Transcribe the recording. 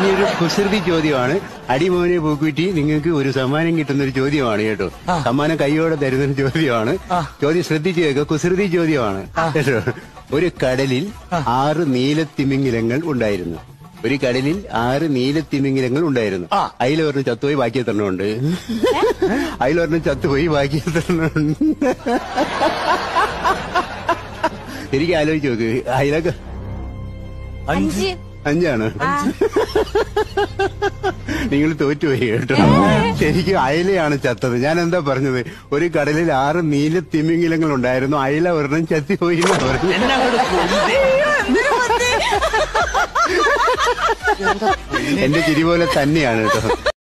ഇനി ഒരു കുസൃതി ചോദ്യമാണ് അടിമോനെ പൂക്കുറ്റി നിങ്ങൾക്ക് ഒരു സമ്മാനം കിട്ടുന്ന ഒരു ചോദ്യമാണ് കേട്ടോ സമ്മാനം കൈയോടെ തരുന്ന ഒരു ചോദ്യമാണ് ചോദ്യം ശ്രദ്ധിച്ചു കേൾക്കുക കുസൃതി ചോദ്യമാണ് കേട്ടോ ഒരു കടലിൽ ആറ് നീലത്തിമിംഗിലങ്ങൾ ഉണ്ടായിരുന്നു ഒരു കടലിൽ ആറ് നീലത്തിമിംഗിലങ്ങൾ ഉണ്ടായിരുന്നു അതിലൊരെണ്ണം ചത്തുപോയി ബാക്കി എത്രണ്ണമുണ്ട് അതിലൊരെണ്ണം ചത്തുപോയി ബാക്കി എത്രണ്ണമുണ്ട് ശരിക്കും ആലോചിച്ച് നോക്ക് അതിലൊക്കെ അഞ്ച് അഞ്ചാണ് നിങ്ങൾ തോറ്റുപോയി കേട്ടോ ശരിക്കും അയലയാണ് ചത്തത് ഞാൻ എന്താ പറഞ്ഞത് ഒരു കടലിൽ ആറ് നീല തിമിംഗിലങ്ങൾ ഉണ്ടായിരുന്നു അയല ഒരെണ്ണം ചത്തിപ്പോയി എന്നാ പറഞ്ഞു എന്നെ അങ്ങോട്ട് കൊല്ലുന്നേ. എന്റെ ചിരി പോലെ തന്നെയാണ് കേട്ടോ